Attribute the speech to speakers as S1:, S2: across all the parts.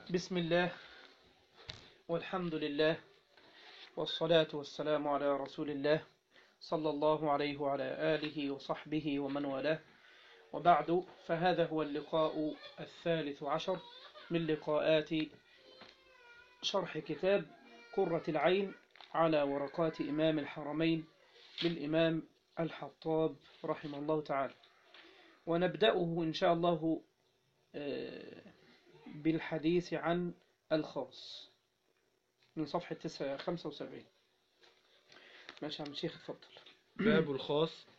S1: بسم الله والحمد لله والصلاة والسلام على رسول الله صلى الله عليه وعلى آله وصحبه ومن والاه وبعد فهذا هو اللقاء الثالث عشر من لقاءات شرح كتاب قرة العين على ورقات إمام الحرمين للإمام الحطاب رحمه الله تعالى ونبدأه إن شاء الله بالحديث عن الخاص من صفحة 75 ماشي عم الشيخ اتفضل
S2: باب الخاص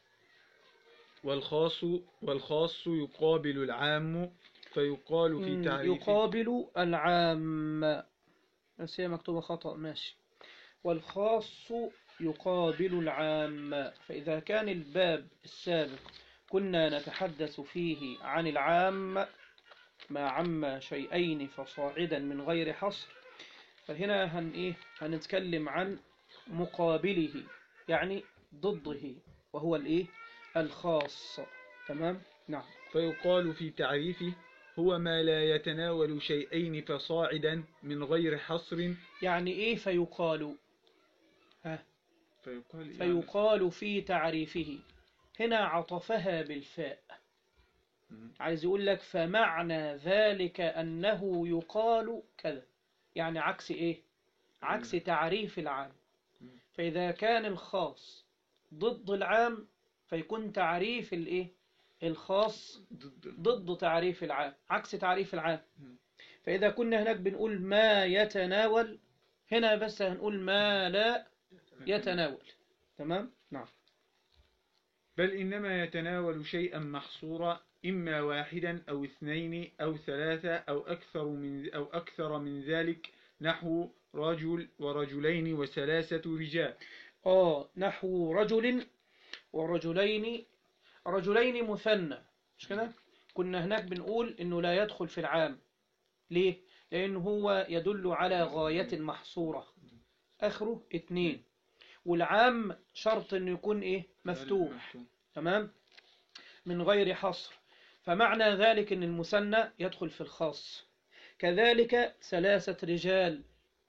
S2: والخاص والخاص يقابل العام فيقال في تعريفه
S1: يقابل العام بس هي مكتوبة خطأ ماشي والخاص يقابل العام فإذا كان الباب السابق كنا نتحدث فيه عن العام ما عم شيئين فصاعدا من غير حصر فهنا هن إيه هنتكلم عن مقابله يعني ضده وهو الإيه الخاص تمام نعم
S2: فيقال في تعريفه هو ما لا يتناول شيئين فصاعدا من غير حصر
S1: يعني إيه فيقال ها
S2: فيقال
S1: فيقال في تعريفه هنا عطفها بالفاء
S2: مم.
S1: عايز يقول لك فمعنى ذلك أنه يقال كذا يعني عكس إيه عكس تعريف العام
S2: مم.
S1: فإذا كان الخاص ضد العام فيكون تعريف الإيه الخاص
S2: ضد
S1: ضد تعريف العام عكس تعريف العام
S2: مم.
S1: فإذا كنا هناك بنقول ما يتناول هنا بس هنقول ما لا يتناول تمام نعم
S2: بل إنما يتناول شيئا محصورا إما واحدا أو اثنين أو ثلاثة أو أكثر من أو أكثر من ذلك نحو رجل ورجلين وثلاثة رجال
S1: آه نحو رجل ورجلين رجلين مثنى مش كده كنا هناك بنقول إنه لا يدخل في العام ليه لأنه هو يدل على غاية محصورة آخره اتنين والعام شرط إنه يكون إيه مفتوح تمام من غير حصر فمعنى ذلك أن المثنى يدخل في الخاص كذلك ثلاثة رجال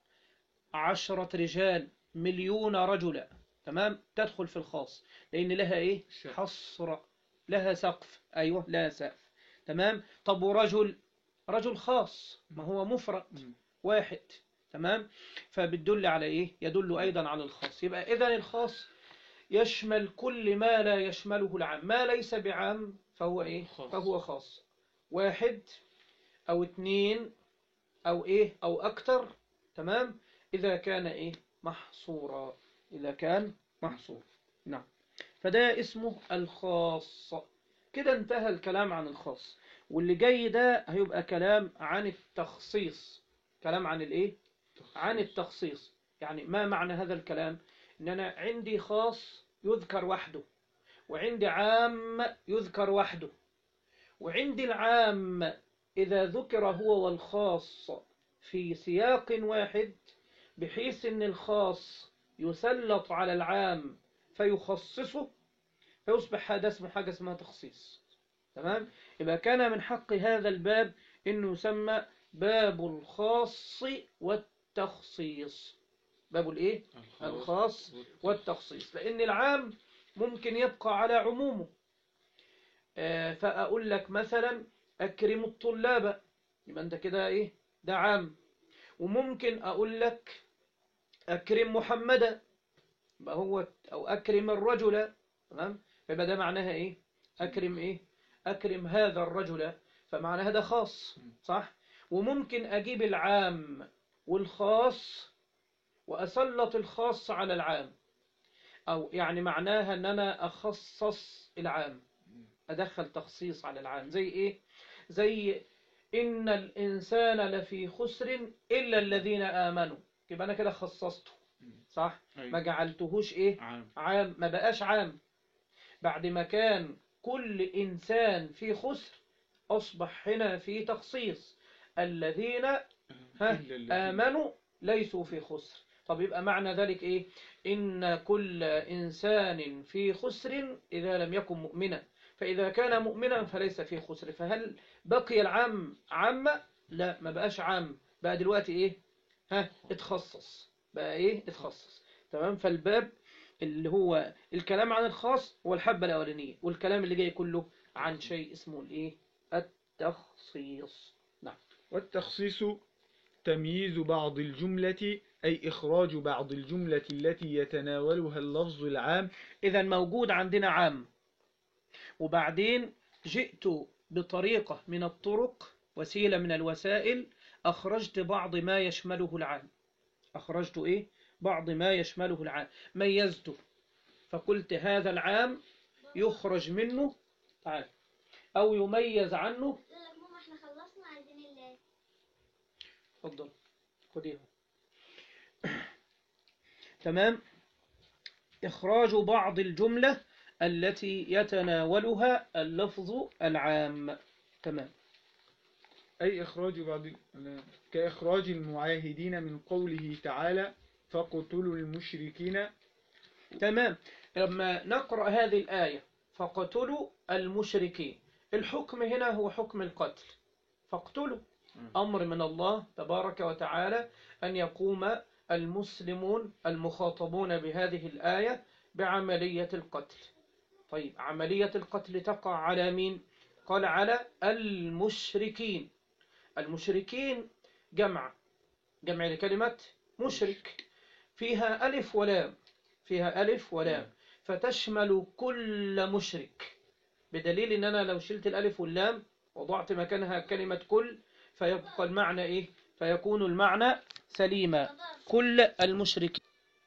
S1: عشرة رجال مليون رجلا تمام تدخل في الخاص لأن لها إيه
S2: سقف.
S1: حصر لها سقف أيوة لها سقف تمام طب ورجل رجل خاص ما هو مفرد
S2: مم.
S1: واحد تمام فبتدل على إيه يدل أيضا على الخاص يبقى إذا الخاص يشمل كل ما لا يشمله العام ما ليس بعام فهو إيه
S2: خاص.
S1: فهو خاص واحد أو اتنين أو إيه أو أكتر تمام إذا كان إيه محصورا إذا كان محصور نعم فده اسمه الخاص كده انتهى الكلام عن الخاص واللي جاي ده هيبقى كلام عن التخصيص كلام عن الايه عن التخصيص يعني ما معنى هذا الكلام ان انا عندي خاص يذكر وحده وعندي عام يذكر وحده وعندي العام إذا ذكر هو والخاص في سياق واحد بحيث أن الخاص يسلط على العام فيخصصه فيصبح هذا اسمه حاجة اسمها تخصيص تمام يبقى كان من حق هذا الباب أنه يسمى باب الخاص والتخصيص باب الايه الخاص والتخصيص لأن العام ممكن يبقى على عمومه آه، فأقول لك مثلا أكرم الطلاب يبقى أنت كده إيه ده عام وممكن أقول لك أكرم محمدا يبقى هو أو أكرم الرجل تمام فيبقى ده معناها إيه أكرم إيه أكرم هذا الرجل فمعنى هذا خاص صح وممكن أجيب العام والخاص وأسلط الخاص على العام أو يعني معناها أن أنا أخصص العام أدخل تخصيص على العام زي إيه زي إن الإنسان لفي خسر إلا الذين آمنوا يبقى أنا كده خصصته صح ما جعلتهوش إيه
S2: عام
S1: عام ما بقاش عام بعد ما كان كل إنسان في خسر أصبح هنا في تخصيص الذين ها
S2: إلا الذين-
S1: آمنوا ليسوا في خسر طب يبقى معنى ذلك إيه إن كل إنسان في خسر إذا لم يكن مؤمنا فإذا كان مؤمنا فليس في خسر فهل بقي العام عامة لا ما بقاش عام بقى دلوقتي ايه ها اتخصص بقى ايه اتخصص تمام فالباب اللي هو الكلام عن الخاص هو الحبة الأولانية والكلام اللي جاي كله عن شيء اسمه الايه التخصيص
S2: والتخصيص تمييز بعض الجملة أي إخراج بعض الجملة التي يتناولها اللفظ العام
S1: إذا موجود عندنا عام وبعدين جئت بطريقة من الطرق وسيلة من الوسائل أخرجت بعض ما يشمله العام أخرجت إيه؟ بعض ما يشمله العام ميزته فقلت هذا العام يخرج منه تعال أو يميز عنه
S3: يقول لك ماما احنا خلصنا عايزين الله
S1: اتفضل خديها تمام إخراج بعض الجملة التي يتناولها اللفظ العام تمام
S2: أي إخراج بعض كإخراج المعاهدين من قوله تعالى فاقتلوا المشركين
S1: تمام لما نقرأ هذه الآية فقتلوا المشركين الحكم هنا هو حكم القتل فاقتلوا أمر من الله تبارك وتعالى أن يقوم المسلمون المخاطبون بهذه الآية بعملية القتل طيب عملية القتل تقع على مين؟ قال على المشركين المشركين جمع جمع لكلمة مشرك فيها ألف ولام فيها ألف ولام فتشمل كل مشرك بدليل ان انا لو شلت الالف واللام وضعت مكانها كلمة كل فيبقى المعنى ايه فيكون المعنى سليما كل المشركين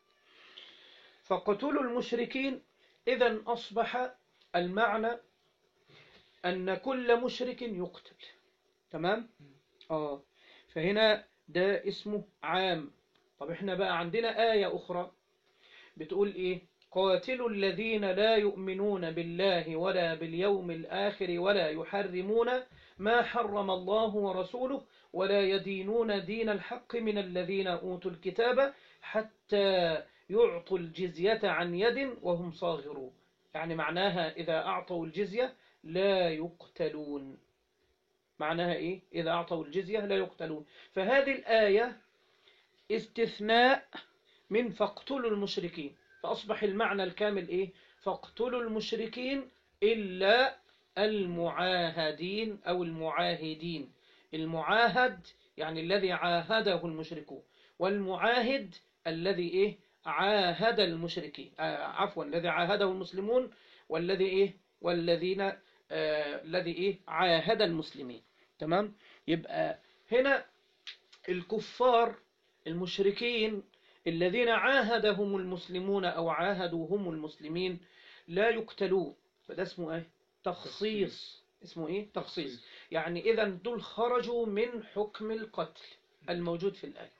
S1: فقتلوا المشركين اذا اصبح المعنى ان كل مشرك يقتل تمام اه فهنا ده اسمه عام طب احنا بقى عندنا آية اخرى بتقول ايه قاتلوا الذين لا يؤمنون بالله ولا باليوم الآخر ولا يحرمون ما حرم الله ورسوله ولا يدينون دين الحق من الذين أوتوا الكتاب حتى يعطوا الجزية عن يد وهم صاغرون يعني معناها إذا أعطوا الجزية لا يقتلون معناها إيه؟ إذا أعطوا الجزية لا يقتلون فهذه الآية استثناء من فاقتلوا المشركين فأصبح المعنى الكامل إيه فاقتلوا المشركين إلا المعاهدين أو المعاهدين المعاهد يعني الذي عاهده المشركون والمعاهد الذي إيه عاهد المشركين آه عفوا الذي عاهده المسلمون والذي إيه والذين آه الذي إيه عاهد المسلمين تمام يبقى هنا الكفار المشركين الذين عاهدهم المسلمون أو عاهدوهم المسلمين لا يقتلون فده اسمه ايه تخصيص اسمه ايه تخصيص يعني اذا دول خرجوا من حكم القتل الموجود في الآية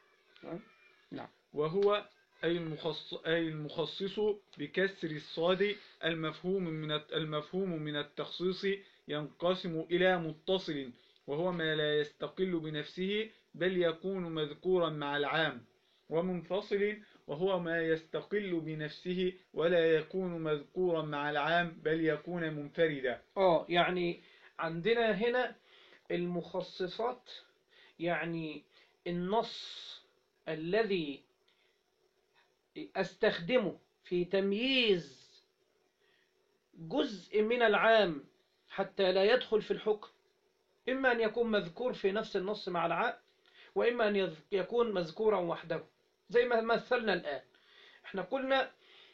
S2: وهو أي المخصص, أي المخصص بكسر الصاد المفهوم من الت- المفهوم من التخصيص ينقسم إلى متصل وهو ما لا يستقل بنفسه بل يكون مذكورا مع العام ومنفصل وهو ما يستقل بنفسه ولا يكون مذكورا مع العام بل يكون منفردا
S1: اه يعني عندنا هنا المخصصات يعني النص الذي استخدمه في تمييز جزء من العام حتى لا يدخل في الحكم إما أن يكون مذكور في نفس النص مع العام وإما أن يذ- يكون مذكورا وحده زي ما مثلنا الآن احنا قلنا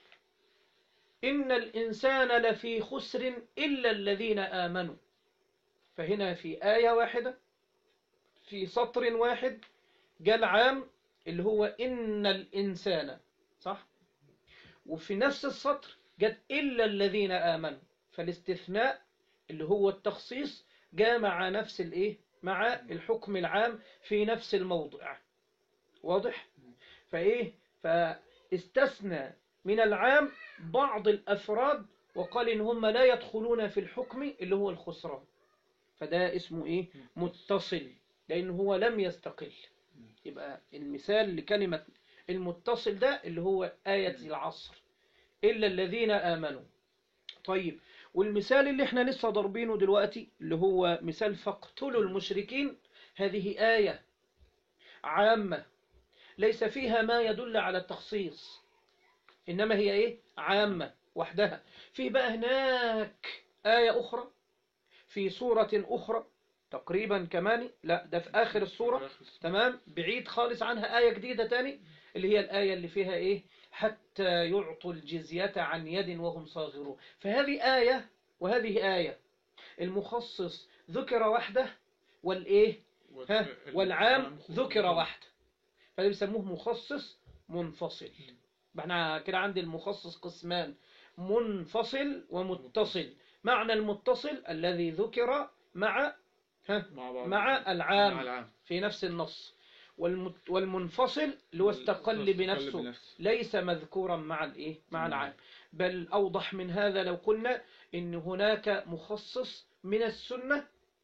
S1: إن الإنسان لفي خسر إلا الذين آمنوا فهنا في آية واحدة في سطر واحد جاء العام اللي هو إن الإنسان صح وفي نفس السطر جت إلا الذين آمنوا فالاستثناء اللي هو التخصيص جاء مع نفس الإيه مع الحكم العام في نفس الموضع واضح فإيه فاستثنى من العام بعض الأفراد وقال إن هم لا يدخلون في الحكم اللي هو الخسران فده اسمه إيه متصل لأن هو لم يستقل يبقى المثال لكلمة المتصل ده اللي هو آية العصر إلا الذين آمنوا طيب والمثال اللي احنا لسه ضاربينه دلوقتي اللي هو مثال فاقتلوا المشركين هذه آية عامة ليس فيها ما يدل على التخصيص إنما هي إيه عامة وحدها في بقى هناك آية أخرى في سورة أخرى تقريبا كمان لا ده في آخر السورة تمام بعيد خالص عنها آية جديدة تاني اللي هي الآية اللي فيها إيه حتى يعطوا الجزية عن يد وهم صاغرون فهذه آية وهذه آية المخصص ذكر وحده والإيه ها والعام ذكر وحده فده بيسموه مخصص منفصل احنا كده عندي المخصص قسمان منفصل ومتصل معنى المتصل الذي ذكر مع ها
S2: مع بعض
S1: مع العام
S2: مع العام
S1: في نفس النص والمت- والمنفصل اللي هو استقل بنفسه ليس مذكورا مع الايه مع
S2: نعم.
S1: العام بل اوضح من هذا لو قلنا ان هناك مخصص من السنة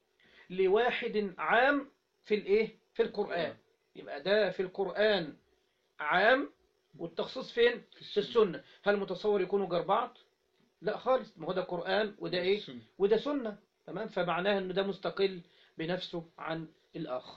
S1: لواحد عام في الايه في القرآن يبقى ده في القرآن عام والتخصيص فين في السنة هل متصور يكونوا جنب بعض لا خالص ما هو ده قرآن وده ايه
S2: السنة.
S1: وده سنة تمام فمعناها ان ده مستقل بنفسه عن الآخر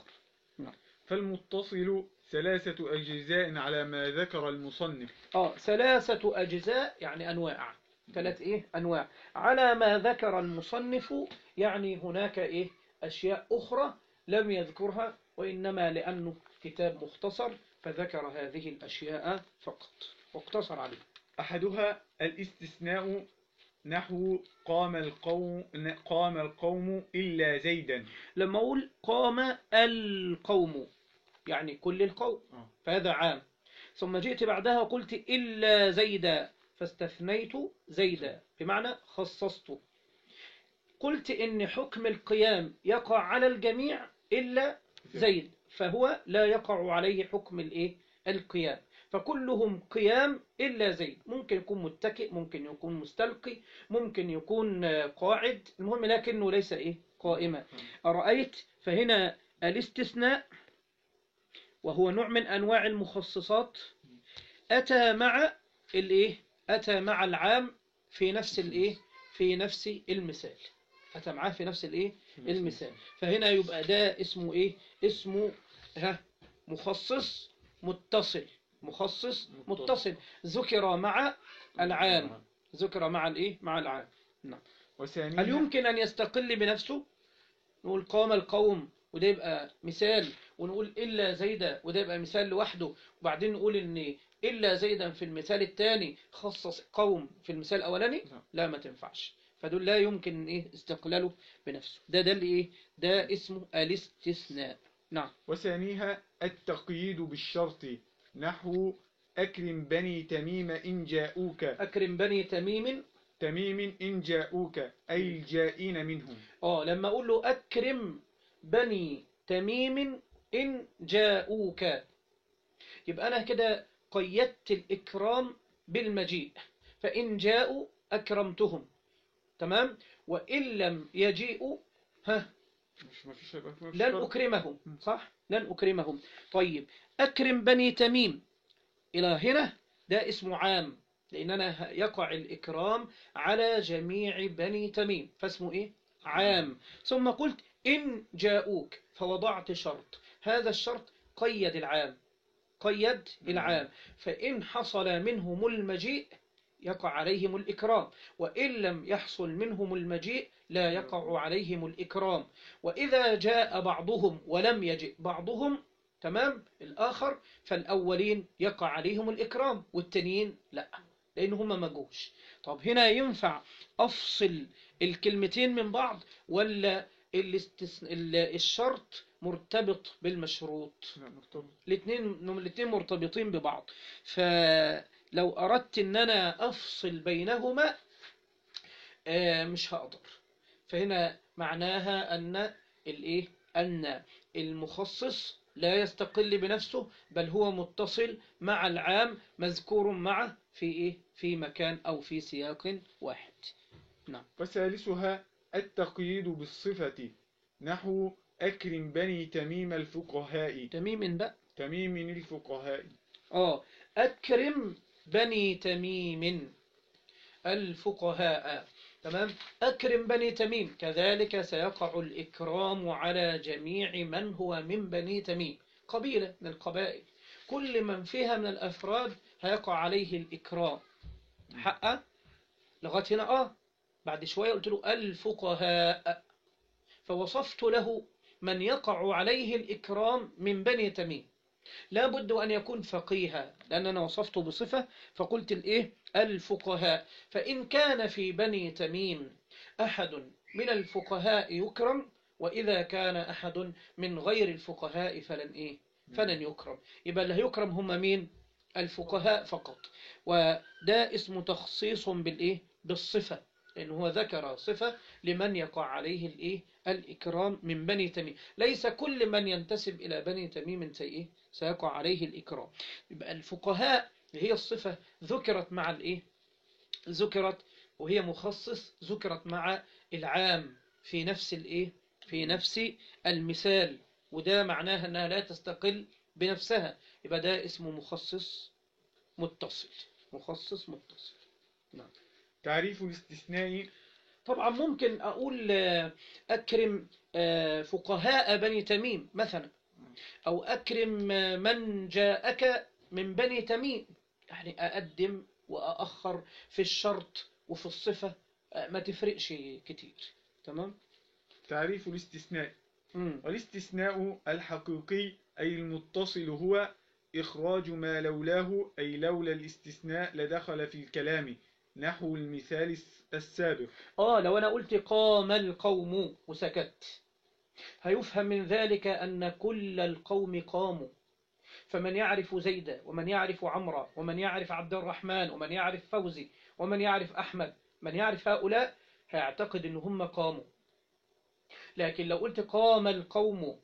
S2: فالمتصل ثلاثة أجزاء على ما ذكر المصنف
S1: اه ثلاثة أجزاء يعني أنواع ثلاث إيه أنواع على ما ذكر المصنف يعني هناك إيه أشياء أخرى لم يذكرها وإنما لأنه كتاب مختصر فذكر هذه الأشياء فقط واقتصر عليه
S2: أحدها الاستثناء نحو قام القوم قام القوم إلا زيدا
S1: لما أقول قام القوم يعني كل القوم
S2: آه.
S1: فهذا عام ثم جئت بعدها وقلت إلا زيدا فاستثنيت زيدا بمعنى خصصت قلت إن حكم القيام يقع على الجميع إلا زيد فهو لا يقع عليه حكم الإيه القيام فكلهم قيام إلا زيد ممكن يكون متكئ ممكن يكون مستلقي ممكن يكون آه، قاعد المهم لكنه ليس إيه قائما أرأيت فهنا الاستثناء وهو نوع من أنواع المخصصات أتى مع الإيه أتى مع العام في نفس الإيه في نفس المثال أتى معاه في نفس الإيه المثال فهنا يبقى ده اسمه إيه اسمه ها مخصص متصل مخصص متصل ذكر مع العام ذكر مع الإيه مع العام
S2: وثانيها
S1: هل يمكن أن يستقل بنفسه نقول قام القوم وده يبقى مثال ونقول إلا زيدا وده يبقى مثال لوحده وبعدين نقول إن إلا زيدا في المثال الثاني خصص قوم في المثال الأولاني
S2: لا.
S1: لا ما تنفعش فدول لا يمكن إيه استقلاله بنفسه ده ده اللي إيه ده اسمه الاستثناء نعم
S2: وثانيها التقييد بالشرط نحو أكرم بني تميم إن جاءوك
S1: أكرم بني تميم
S2: تميم إن جاءوك أي الجائين منهم
S1: اه لما اقول له اكرم بني تميم ان جاءوك يبقى انا كده قيدت الاكرام بالمجيء فان جاءوا اكرمتهم تمام وان لم يجيئوا ها
S2: مش ما فيش هيبقى ما فيش
S1: لن
S2: شرط.
S1: اكرمهم صح لن اكرمهم طيب اكرم بني تميم الى هنا ده اسمه عام لاننا يقع الاكرام على جميع بني تميم فاسمه ايه عام ثم قلت إن جاءوك فوضعت شرط هذا الشرط قيد العام قيد العام فإن حصل منهم المجيء يقع عليهم الإكرام وإن لم يحصل منهم المجيء لا يقع عليهم الإكرام وإذا جاء بعضهم ولم يجئ بعضهم تمام الآخر فالأولين يقع عليهم الإكرام والتانيين لا لأن هم ما جوش طب هنا ينفع أفصل الكلمتين من بعض ولا الاستث... ال- الشرط مرتبط بالمشروط
S2: لا مرتبط
S1: الاثنين الاثنين مرتبطين ببعض فلو أردت أن أنا أفصل بينهما آه، مش هقدر فهنا معناها أن الإيه أن المخصص لا يستقل بنفسه بل هو متصل مع العام مذكور معه في إيه في مكان أو في سياق واحد
S2: وثالثها التقييد بالصفة نحو أكرم بني تميم الفقهاء
S1: تميم بقى
S2: تميم الفقهاء
S1: آه أكرم بني تميم الفقهاء تمام أكرم بني تميم كذلك سيقع الإكرام على جميع من هو من بني تميم قبيلة من القبائل كل من فيها من الأفراد هيقع عليه الإكرام حقه لغاية هنا آه بعد شوية قلت له الفقهاء فوصفت له من يقع عليه الإكرام من بني تميم لا بد أن يكون فقيها لأن أنا وصفته بصفة فقلت الإيه الفقهاء فإن كان في بني تميم أحد من الفقهاء يكرم وإذا كان أحد من غير الفقهاء فلن إيه فلن يكرم يبقى اللي هيكرم هم مين الفقهاء فقط وده اسمه تخصيص بالإيه بالصفة لأنه هو ذكر صفة لمن يقع عليه الإيه الإكرام من بني تميم ليس كل من ينتسب إلى بني تميم سيئه سيقع عليه الإكرام يبقى الفقهاء هي الصفة ذكرت مع الإيه ذكرت وهي مخصص ذكرت مع العام في نفس الإيه في نفس المثال وده معناها أنها لا تستقل بنفسها يبقى ده اسمه مخصص متصل مخصص متصل
S2: تعريف الاستثناء
S1: طبعا ممكن أقول آه، أكرم آه، فقهاء بني تميم مثلا أو أكرم آه، من جاءك من بني تميم يعني أقدم وأأخر في الشرط وفي الصفة آه، ما تفرقش كتير تمام
S2: تعريف الاستثناء
S1: مم.
S2: والاستثناء الحقيقي أي المتصل هو إخراج ما لولاه أي لولا الاستثناء لدخل في الكلام نحو المثال الس- السابق
S1: آه لو أنا قلت قام القوم وسكت هيفهم من ذلك أن كل القوم قاموا فمن يعرف زيد ومن يعرف عمرو ومن يعرف عبد الرحمن ومن يعرف فوزي ومن يعرف أحمد من يعرف هؤلاء هيعتقد أن هم قاموا لكن لو قلت قام القوم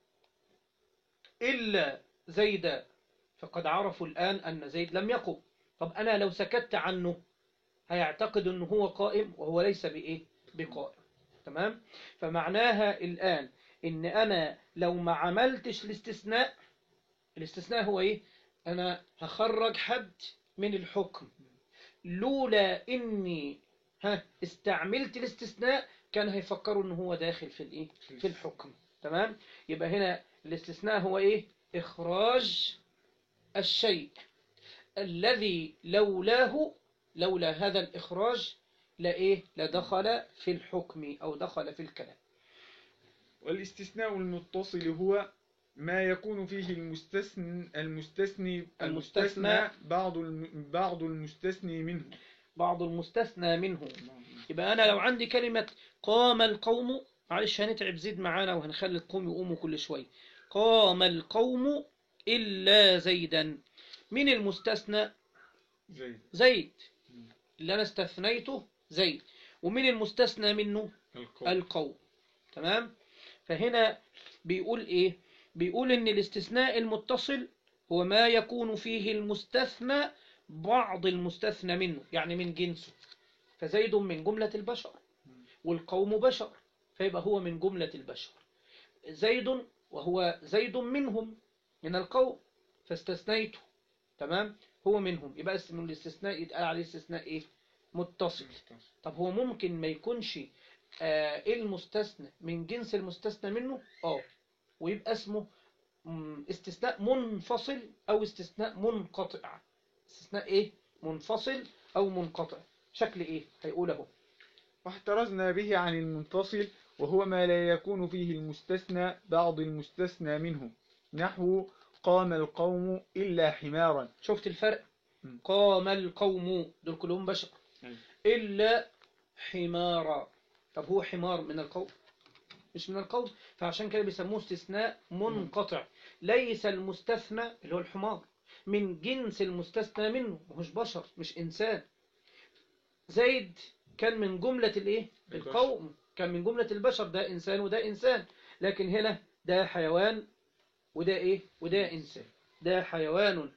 S1: إلا زيد فقد عرفوا الآن أن زيد لم يقم طب أنا لو سكت عنه هيعتقد أنه هو قائم وهو ليس بإيه بقائم تمام فمعناها الآن إن أنا لو ما عملتش الاستثناء الاستثناء هو إيه أنا هخرج حد من الحكم لولا إني ها استعملت الاستثناء كان هيفكروا إن هو داخل في الإيه في الحكم تمام يبقى هنا الاستثناء هو إيه إخراج الشيء الذي لولاه لولا هذا الإخراج لإيه لدخل في الحكم أو دخل في الكلام
S2: والاستثناء المتصل هو ما يكون فيه المستثنى المستثني المستثنى بعض الم- بعض المستثني منه
S1: بعض المستثنى منه يبقى أنا لو عندي كلمة قام القوم معلش هنتعب زيد معانا وهنخلي القوم يقوموا كل شوية قام القوم إلا زيدا من المستثنى
S2: زي
S1: زيد اللي أنا استثنيته زيد ومن المستثنى منه
S2: القول
S1: القوم تمام فهنا بيقول إيه بيقول إن الاستثناء المتصل هو ما يكون فيه المستثنى بعض المستثنى منه يعني من جنسه فزيد من جملة البشر والقوم بشر فيبقى هو من جملة البشر زيد وهو زيد منهم من القوم فاستثنيته تمام هو منهم يبقى اسم الاستثناء يتقال عليه استثناء ايه متصل طب هو ممكن ما يكونش آه المستثنى من جنس المستثنى منه اه ويبقى اسمه مم، استثناء منفصل او استثناء منقطع استثناء ايه منفصل او منقطع شكل ايه هيقول اهو
S2: واحترزنا به عن المنفصل وهو ما لا يكون فيه المستثنى بعض المستثنى منه نحو قام القوم إلا حمارا
S1: شفت الفرق
S2: م.
S1: قام القوم دول كلهم بشر
S2: أيوة.
S1: إلا حمارا طب هو حمار من القوم مش من القوم فعشان كده بيسموه استثناء منقطع ليس المستثنى اللي هو الحمار من جنس المستثنى منه مش بشر مش إنسان زيد كان من جملة الإيه
S2: البشر.
S1: القوم كان من جملة البشر ده إنسان وده إنسان لكن هنا ده حيوان وده إيه وده إنسان ده حيوان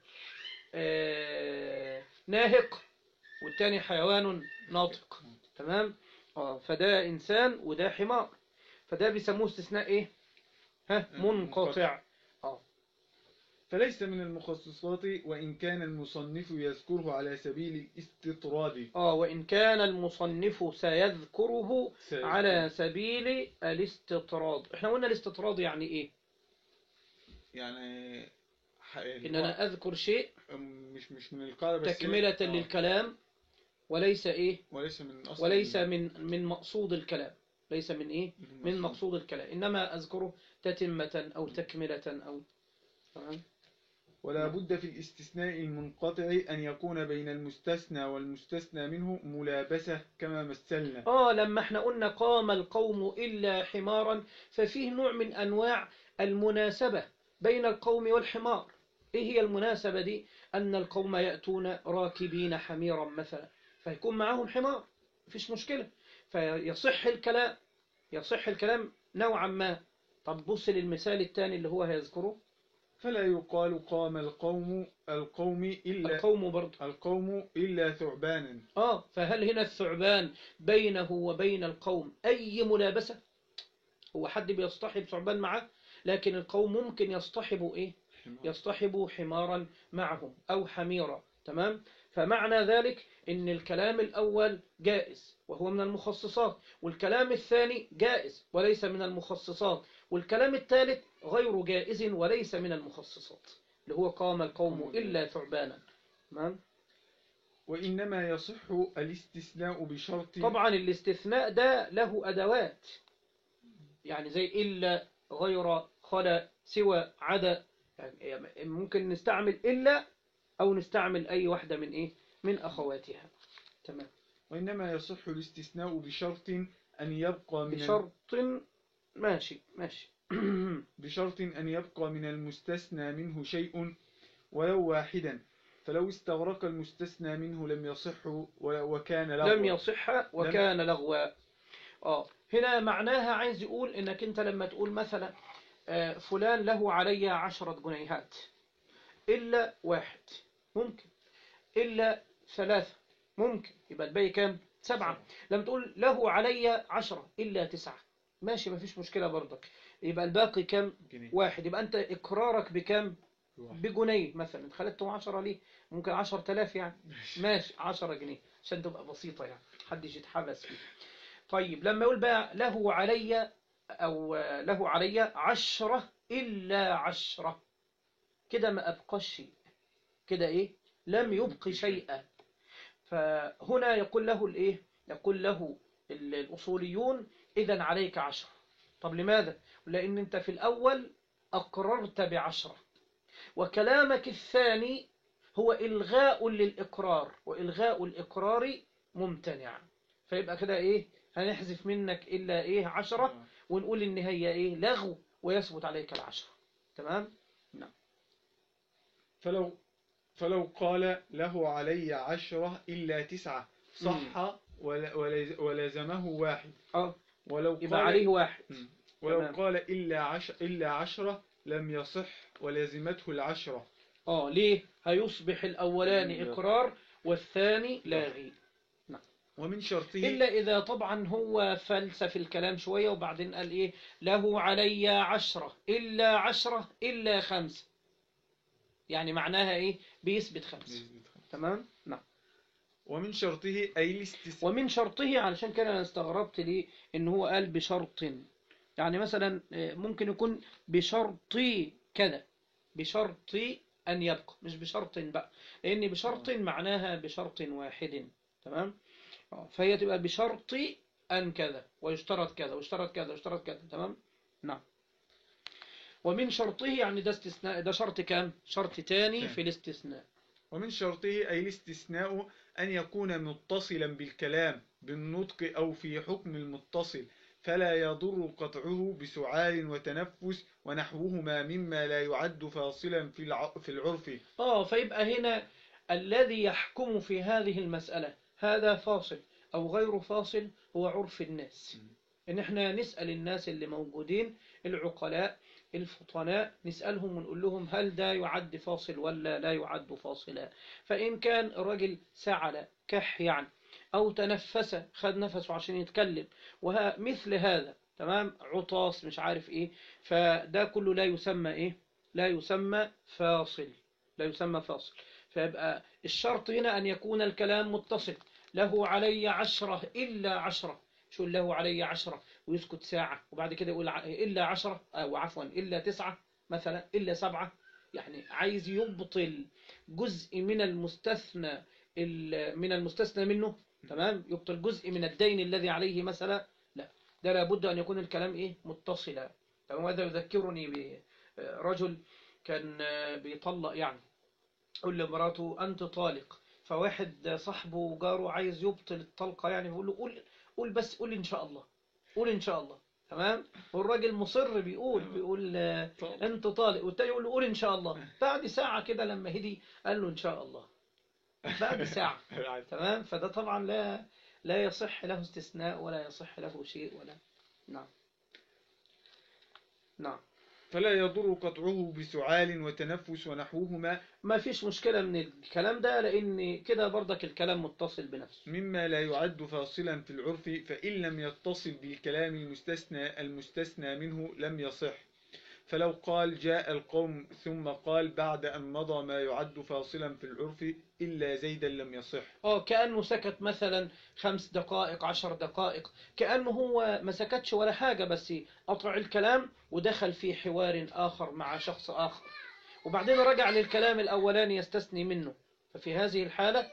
S1: آه، ناهق والتاني حيوان ناطق تمام اه فده إنسان وده حمار فده بيسموه استثناء إيه ها منقطع
S2: فليس من المخصصات وإن كان المصنف يذكره على سبيل الاستطراد
S1: اه وإن كان المصنف سيذكره على سبيل الاستطراد احنا قلنا الاستطراد يعني ايه
S2: يعني ح-
S1: إن أنا أذكر شيء
S2: مش مش من القاعدة بس
S1: تكملة
S2: آه.
S1: للكلام وليس إيه
S2: وليس من أصل
S1: وليس من من مقصود الكلام ليس من إيه من
S2: مقصود.
S1: مقصود الكلام إنما أذكره تتمة أو تكملة أو تمام
S2: ولا بد في الاستثناء المنقطع أن يكون بين المستثنى والمستثنى منه ملابسة كما مثلنا
S1: آه لما احنا قلنا قام القوم إلا حمارا ففيه نوع من أنواع المناسبة بين القوم والحمار إيه هي المناسبة دي أن القوم يأتون راكبين حميرا مثلا فيكون معهم حمار مفيش مشكلة فيصح الكلام يصح الكلام نوعا ما طب بص للمثال الثاني اللي هو هيذكره
S2: فلا يقال قام القوم القوم إلا
S1: القوم برضه
S2: القوم إلا ثعبانا
S1: آه فهل هنا الثعبان بينه وبين القوم أي ملابسة هو حد بيصطحب ثعبان معه لكن القوم ممكن يصطحبوا إيه يصطحبوا حمارا معهم أو حميرا تمام فمعنى ذلك إن الكلام الأول جائز وهو من المخصصات والكلام الثاني جائز وليس من المخصصات والكلام الثالث غير جائز وليس من المخصصات اللي هو قام القوم إلا ثعبانا تمام
S2: وإنما يصح الاستثناء بشرط
S1: طبعا الاستثناء ده له أدوات يعني زي إلا غير خلا سوى عدا يعني ممكن نستعمل إلا أو نستعمل أي واحدة من إيه من أخواتها تمام
S2: وإنما يصح الاستثناء بشرط أن يبقى من
S1: بشرط ماشي ماشي
S2: بشرط أن يبقى من المستثنى منه شيء ولو واحدا فلو استغرق المستثنى منه لم يصح و- وكان لغوا
S1: لم يصح وكان لغوا اه هنا معناها عايز يقول انك انت لما تقول مثلا آه، فلان له علي عشرة جنيهات إلا واحد ممكن إلا ثلاثة ممكن يبقى الباقي كام سبعة لما تقول له علي عشرة إلا تسعة ماشي مفيش مشكلة برضك يبقى الباقي كام
S2: جنيه.
S1: واحد يبقى أنت إقرارك بكام
S2: واحد.
S1: بجنيه مثلا خلتهم عشرة ليه ممكن عشر تلاف يعني ماشي عشرة جنيه عشان تبقى بسيطة يعني محدش يتحبس فيه طيب لما يقول بقى له علي أو له علي عشرة إلا عشرة كده ما أبقى شيء كده إيه لم يبق شيئا فهنا يقول له الإيه يقول له ال- الأصوليون إذا عليك عشرة طب لماذا لأن أنت في الأول أقررت بعشرة وكلامك الثاني هو إلغاء للإقرار وإلغاء الإقرار ممتنع فيبقى كده إيه هنحذف منك إلا إيه عشرة ونقول إن هي إيه لغو ويثبت عليك العشرة تمام
S2: فلو فلو قال له علي عشرة إلا تسعة صح ول- ولز- ولزمه واحد
S1: اه
S2: ولو
S1: يبقى
S2: قال
S1: عليه واحد
S2: مم. ولو
S1: تمام.
S2: قال إلا عش إلا عشرة لم يصح ولزمته العشرة
S1: اه ليه هيصبح الأولاني
S2: مم.
S1: إقرار والثاني لاغي
S2: ومن شرطه
S1: إلا إذا طبعا هو فلسف الكلام شوية وبعدين قال إيه له علي عشرة إلا عشرة إلا خمسة يعني معناها إيه بيثبت خمسة تمام نعم
S2: ومن شرطه أي الاستثناء
S1: ومن شرطه علشان كده أنا استغربت ليه إن هو قال بشرط يعني مثلا آه، ممكن يكون بشرط كذا بشرط أن يبقى مش بشرط بقى لأن بشرط معناها بشرط واحد تمام آه، فهي تبقى بشرط أن كذا ويشترط كذا ويشترط كذا ويشترط كذا تمام نعم ومن شرطه يعني ده استثناء ده شرط كام شرط تاني في الاستثناء
S2: ومن شرطه أي الاستثناء أن يكون متصلا بالكلام بالنطق أو في حكم المتصل فلا يضر قطعه بسعال وتنفس ونحوهما مما لا يعد فاصلا في الع- في العرف
S1: آه فيبقى هنا الذي يحكم في هذه المسألة هذا فاصل أو غير فاصل هو عرف الناس إن إحنا نسأل الناس اللي موجودين العقلاء الفطناء نسألهم ونقول لهم هل ده يعد فاصل ولا لا يعد فاصلا فإن كان الرجل سعل كح يعني أو تنفس خد نفسه عشان يتكلم ومثل هذا تمام عطاس مش عارف إيه فده كله لا يسمى إيه لا يسمى فاصل لا يسمى فاصل فيبقى الشرط هنا أن يكون الكلام متصل له علي عشرة إلا عشرة شو له علي عشرة ويسكت ساعة وبعد كده يقول ع- إلا عشرة أو عفوا إلا تسعة مثلا إلا سبعة يعني عايز يبطل جزء من المستثنى ال- من المستثنى منه تمام يبطل جزء من الدين الذي عليه مثلا لا ده لابد أن يكون الكلام إيه متصلا تمام وهذا يذكرني برجل كان بيطلق يعني يقول لمراته أنت طالق فواحد صاحبه جاره عايز يبطل الطلقة يعني بيقول له قول قول بس قول إن شاء الله قول إن شاء الله تمام والراجل مصر بيقول بيقول آه، انت طالق والتاني يقول له قول ان شاء الله بعد ساعة كده لما هدي قال له ان شاء الله بعد ساعة تمام فده طبعا لا لا يصح له استثناء ولا يصح له شيء ولا نعم نعم
S2: فلا يضر قطعه بسعال وتنفس ونحوهما
S1: ما فيش مشكلة من الكلام ده لان كده برضك الكلام متصل بنفسه
S2: مما لا يعد فاصلا في العرف فإن لم يتصل بالكلام المستثنى المستثنى منه لم يصح فلو قال جاء القوم ثم قال بعد أن مضى ما يعد فاصلا في العرف إلا زيدا لم يصح
S1: اه كأنه سكت مثلا خمس دقائق عشر دقائق كأنه هو ما سكتش ولا حاجة بس قطع الكلام ودخل في حوار آخر مع شخص آخر وبعدين رجع للكلام الأولاني يستثني منه ففي هذه الحالة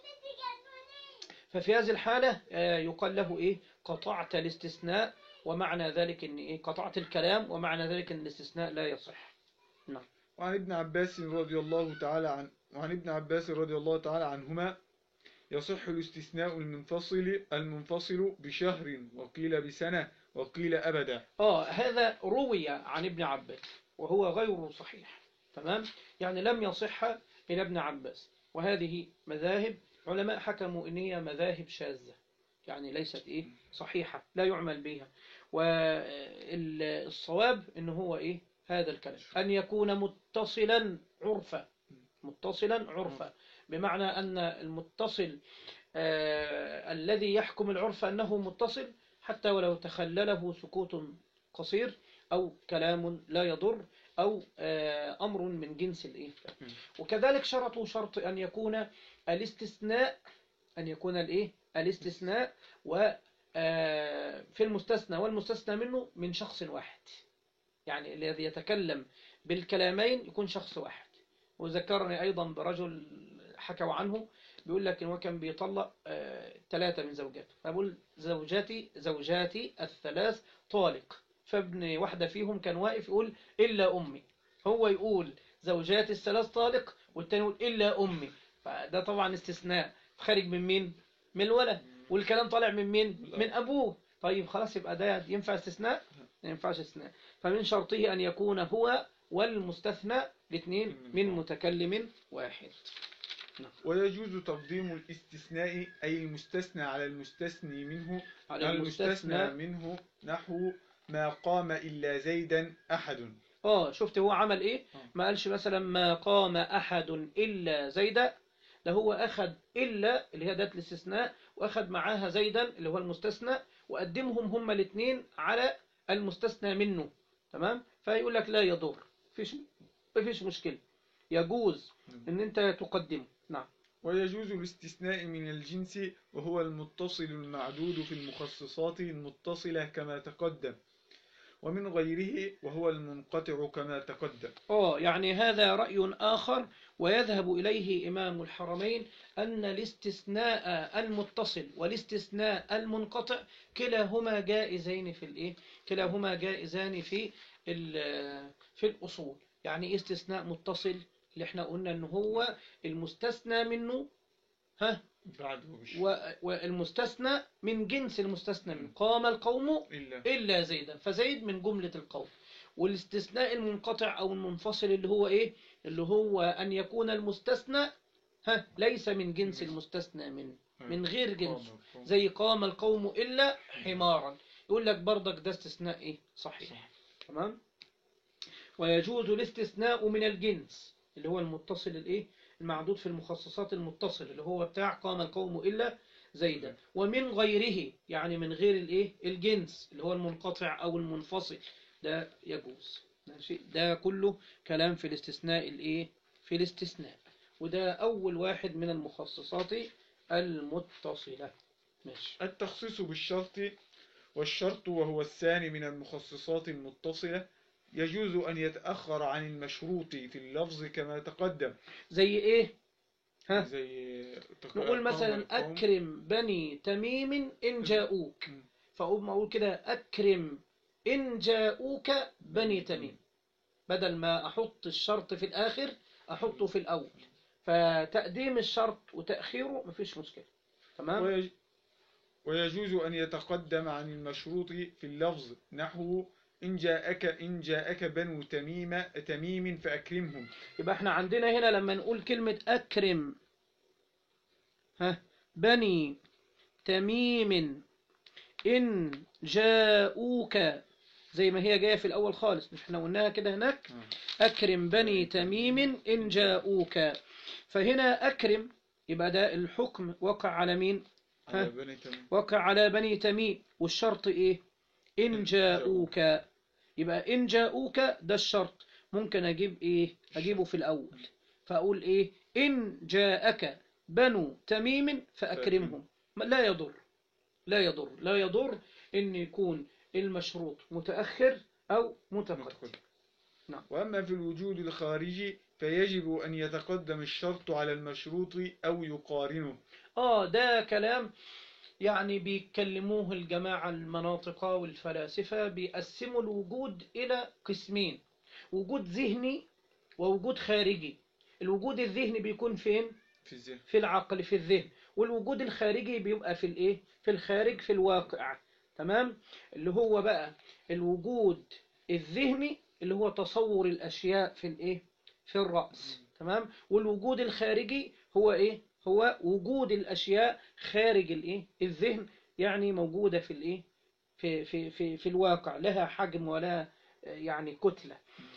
S1: ففي هذه الحالة آه، يقال له إيه قطعت الاستثناء ومعنى ذلك إن إيه قطعت الكلام ومعنى ذلك إن الاستثناء لا يصح
S2: وعن ابن عباس رضي الله تعالى عن وعن ابن عباس رضي الله تعالى عنهما يصح الاستثناء المنفصل المنفصل بشهر وقيل بسنة وقيل أبدا
S1: آه هذا روي عن ابن عباس وهو غير صحيح تمام يعني لم يصح إلى ابن عباس وهذه مذاهب علماء حكموا إن هي مذاهب شاذة يعني ليست إيه صحيحة لا يعمل بها والصواب إن هو إيه هذا الكلام أن يكون متصلا عرفا متصلا عرفا بمعنى أن المتصل آه الذي يحكم العرف أنه متصل حتى ولو تخلله سكوت قصير أو كلام لا يضر أو آه أمر من جنس الإيه وكذلك شرطوا شرط أن يكون الاستثناء أن يكون الإيه الاستثناء و آه، في المستثنى والمستثنى منه من شخص واحد يعني الذي يتكلم بالكلامين يكون شخص واحد وذكرني أيضا برجل حكوا عنه بيقول لك إن هو كان بيطلق آه، ثلاثة من زوجاته فبقول زوجاتي زوجاتي الثلاث طالق فابن واحدة فيهم كان واقف يقول إلا أمي هو يقول زوجاتي الثلاث طالق والتاني يقول إلا أمي فده طبعا استثناء خارج من مين؟ من الولد والكلام طالع من مين؟ من أبوه طيب خلاص يبقى ده ينفع استثناء؟ ما ينفعش استثناء فمن شرطه أن يكون هو والمستثنى الاثنين من متكلم واحد
S2: ويجوز تقديم الاستثناء أي المستثنى على المستثني منه
S1: على
S2: المستثنى
S1: المستثنى
S2: منه نحو ما قام إلا زيدا أحد
S1: اه شفت هو عمل ايه
S2: آه.
S1: ما قالش مثلا ما قام احد الا زيدا ده هو اخذ الا اللي هي دات الاستثناء واخذ معاها زيدا اللي هو المستثنى وقدمهم هما الاثنين على المستثنى منه تمام فيقول لك لا يضر فيش مفيش مشكله يجوز ان انت تقدمه نعم
S2: ويجوز الاستثناء من الجنس وهو المتصل المعدود في المخصصات المتصلة كما تقدم ومن غيره وهو المنقطع كما تقدم
S1: اه يعني هذا رأي آخر ويذهب إليه إمام الحرمين أن الاستثناء المتصل والاستثناء المنقطع كلاهما جائزين في الإيه؟ كلاهما جائزان في ال- في الأصول يعني إيه استثناء متصل اللي احنا قلنا ان هو المستثنى منه ها
S2: بعده مش
S1: و- والمستثنى من جنس المستثنى منه قام القوم
S2: إلا
S1: إلا زيدا فزيد من جملة القوم والاستثناء المنقطع أو المنفصل اللي هو إيه اللي هو أن يكون المستثنى ها ليس من جنس المستثنى منه من غير جنسه زي قام القوم إلا حمارا يقول لك برضك ده استثناء إيه صحيح تمام ويجوز الاستثناء من الجنس اللي هو المتصل الإيه المعدود في المخصصات المتصل اللي هو بتاع قام القوم إلا زيدا ومن غيره يعني من غير الايه الجنس اللي هو المنقطع او المنفصل ده يجوز ماشي ده كله كلام في الاستثناء الايه في الاستثناء وده اول واحد من المخصصات المتصلة ماشي
S2: التخصيص بالشرط والشرط وهو الثاني من المخصصات المتصلة يجوز أن يتأخر عن المشروط في اللفظ كما تقدم
S1: زي ايه ها
S2: زي تق-
S1: نقول
S2: قام
S1: مثلا
S2: القوم-
S1: أكرم بني تميم إن جاءوك
S2: م.
S1: فأقوم أقول كده أكرم إن جاءوك بني تميم بدل ما أحط الشرط في الآخر أحطه في الأول فتقديم الشرط وتأخيره مفيش مشكلة تمام
S2: ويج- ويجوز أن يتقدم عن المشروط في اللفظ نحو إن جاءك إن جاءك بنو تميم تميم فأكرمهم
S1: يبقى احنا عندنا هنا لما نقول كلمة أكرم ها بني تميم إن جاءوك زي ما هي جاية في الأول خالص مش احنا قلناها كده هناك أكرم بني تميم إن جاءوك فهنا أكرم يبقى ده الحكم وقع على مين
S2: على
S1: ها.
S2: بني تميم
S1: وقع على بني تميم والشرط إيه إن جاءوك يبقى إن جاءوك ده الشرط ممكن أجيب إيه أجيبه في الأول فأقول إيه إن جاءك بنو تميم فأكرمهم ما- لا يضر لا يضر لا يضر إن يكون المشروط متأخر أو متقدم
S2: متقدم.
S1: نعم.
S2: وأما في الوجود الخارجي فيجب أن يتقدم الشرط على المشروط أو يقارنه
S1: آه ده كلام يعني بيتكلموه الجماعة المناطقة والفلاسفة بيقسموا الوجود إلى قسمين وجود ذهني ووجود خارجي الوجود الذهني بيكون فين؟
S2: في الذهن
S1: في العقل في الذهن والوجود الخارجي بيبقى في الايه في الخارج في الواقع تمام اللي هو بقى الوجود الذهني اللي هو تصور الاشياء في الايه في الرأس تمام والوجود الخارجي هو ايه هو وجود الاشياء خارج الايه الذهن يعني موجودة في الايه في في في في الواقع لها حجم ولا يعني كتلة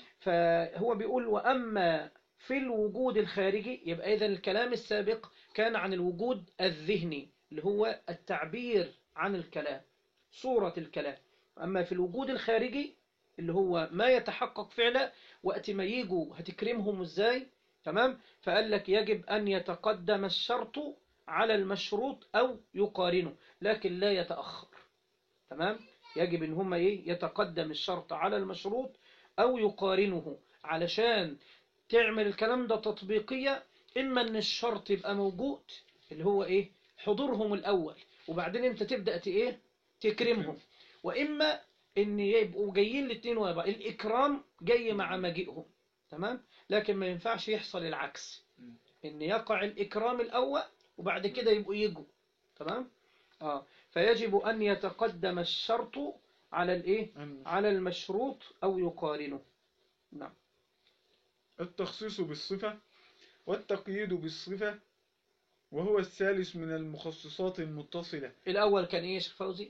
S1: فهو بيقول وأما في الوجود الخارجي يبقى إذا الكلام السابق كان عن الوجود الذهني اللي هو التعبير عن الكلام صورة الكلام أما في الوجود الخارجي اللي هو ما يتحقق فعلا وقت ما يجوا هتكرمهم ازاي تمام فقال لك يجب أن يتقدم الشرط على المشروط أو يقارنه لكن لا يتأخر تمام يجب ان هم ايه يتقدم الشرط على المشروط او يقارنه علشان تعمل الكلام ده تطبيقية اما ان الشرط يبقى موجود اللي هو ايه حضورهم الاول وبعدين انت تبدأ ت- ايه تكرمهم واما ان يبقوا جايين الاثنين ورا بعض الاكرام جاي مع مجيئهم تمام لكن ما ينفعش يحصل العكس ان يقع الاكرام الاول وبعد كده يبقوا يجوا تمام اه فيجب أن يتقدم الشرط على الإيه؟ على المشروط أو يقارنه نعم
S2: التخصيص بالصفة والتقييد بالصفة وهو الثالث من المخصصات المتصلة
S1: الأول كان إيه يا شيخ فوزي؟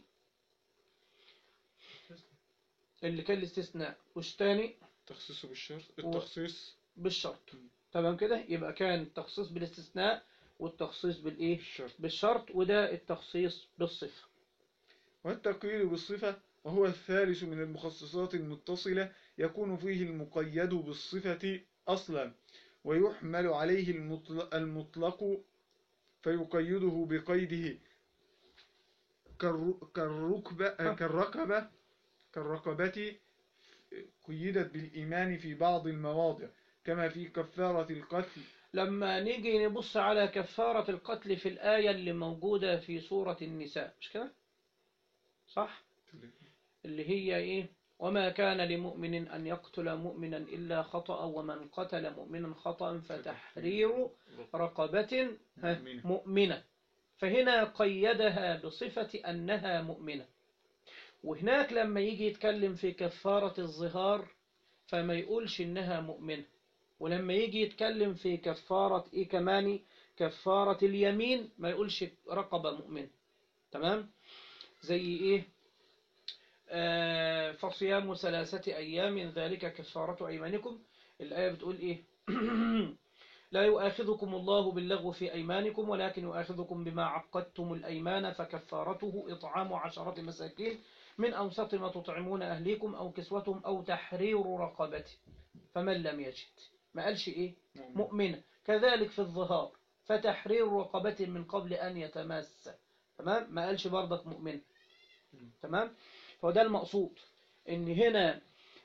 S1: اللي كان الاستثناء والثاني
S2: التخصيص بالشرط التخصيص
S1: بالشرط تمام كده يبقى كان التخصيص بالاستثناء والتخصيص بالإيه؟
S2: بالشرط
S1: بالشرط وده التخصيص بالصفة
S2: والتقييد بالصفة وهو الثالث من المخصصات المتصلة يكون فيه المقيد بالصفة أصلا ويحمل عليه المطلق, المطلق فيقيده بقيده كالر- كالركبة كالركبة كالرقبة قيدت بالإيمان في بعض المواضع كما في كفارة القتل
S1: لما نيجي نبص على كفارة القتل في الآية اللي موجودة في سورة النساء مش كده؟ صح؟ اللي هي إيه وما كان لمؤمن أن يقتل مؤمنا إلا خطأ ومن قتل مؤمنا خطأ فتحرير رقبة ها،
S2: مؤمنة.
S1: مؤمنة فهنا قيدها بصفة أنها مؤمنة وهناك لما يجي يتكلم في كفارة الظهار فما يقولش إنها مؤمنة ولما يجي يتكلم في كفارة إيه كمان كفارة اليمين ما يقولش رقبة مؤمنة تمام زي إيه آه، فصيام ثلاثة أيام ذلك كفارة أيمانكم الآية بتقول إيه لا يؤاخذكم الله باللغو في أيمانكم ولكن يؤاخذكم بما عقدتم الأيمان فكفارته إطعام عشرة مساكين من أوسط ما تطعمون أهليكم أو كسوتهم أو تحرير رقبة فمن لم يجد ما قالش إيه مؤمنة كذلك في الظهار فتحرير رقبة من قبل أن يتماس تمام ما قالش برضك مؤمنة تمام فده المقصود ان هنا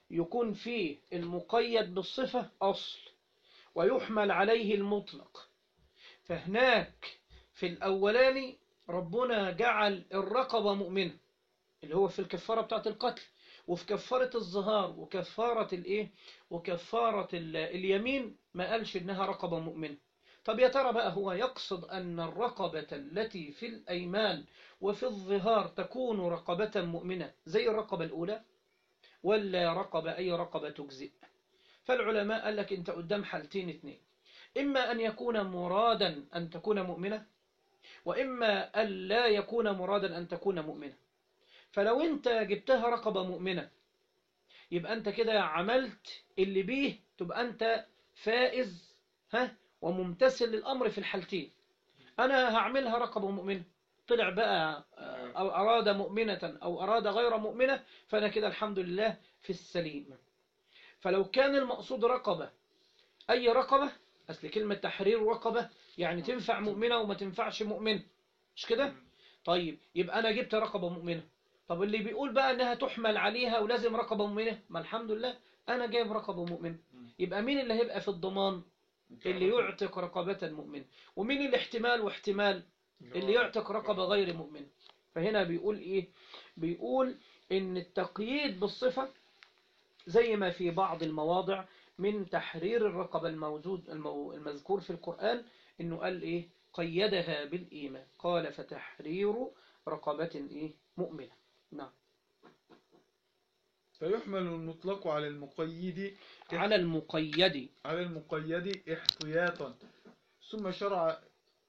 S1: يكون فيه المقيد بالصفة أصل ويحمل عليه المطلق فهناك في الأولاني ربنا جعل الرقبة مؤمنة اللي هو في الكفارة بتاعت القتل وفي كفارة الظهار وكفارة الايه وكفارة ال- اليمين ما قالش انها رقبة مؤمنة طب يا ترى بقى هو يقصد أن الرقبة التي في الأيمان وفي الظهار تكون رقبة مؤمنة زي الرقبة الأولى ولا رقبة أي رقبة تجزئ فالعلماء قال لك أنت قدام حالتين اتنين إما أن يكون مرادا أن تكون مؤمنة وإما أن لا يكون مرادا أن تكون مؤمنة فلو أنت جبتها رقبة مؤمنة يبقى أنت كده عملت اللي بيه تبقى أنت فائز ها وممتثل للأمر في الحالتين أنا هعملها رقبة مؤمنة طلع بقى آه، أو أراد مؤمنة أو أراد غير مؤمنة فأنا كده الحمد لله في السليم فلو كان المقصود رقبة أي رقبة أصل كلمة تحرير رقبة يعني تنفع مؤمنة وما تنفعش مؤمنة مش كده؟ طيب يبقى أنا جبت رقبة مؤمنة طب اللي بيقول بقى أنها تحمل عليها ولازم رقبة مؤمنة ما الحمد لله أنا جايب رقبة مؤمنة يبقى مين اللي هيبقى في الضمان اللي يعتق رقبة مؤمنة ومين الاحتمال واحتمال اللي يعتق رقبة غير مؤمنة فهنا بيقول إيه بيقول إن التقييد بالصفة زي ما في بعض المواضع من تحرير الرقبة الموجود المو- المذكور في القرآن إنه قال إيه قيدها بالإيمان قال فتحرير رقبة إيه مؤمنة نعم
S2: فيحمل المطلق على المقيد
S1: على المقيد
S2: على المقيد احتياطا ثم شرع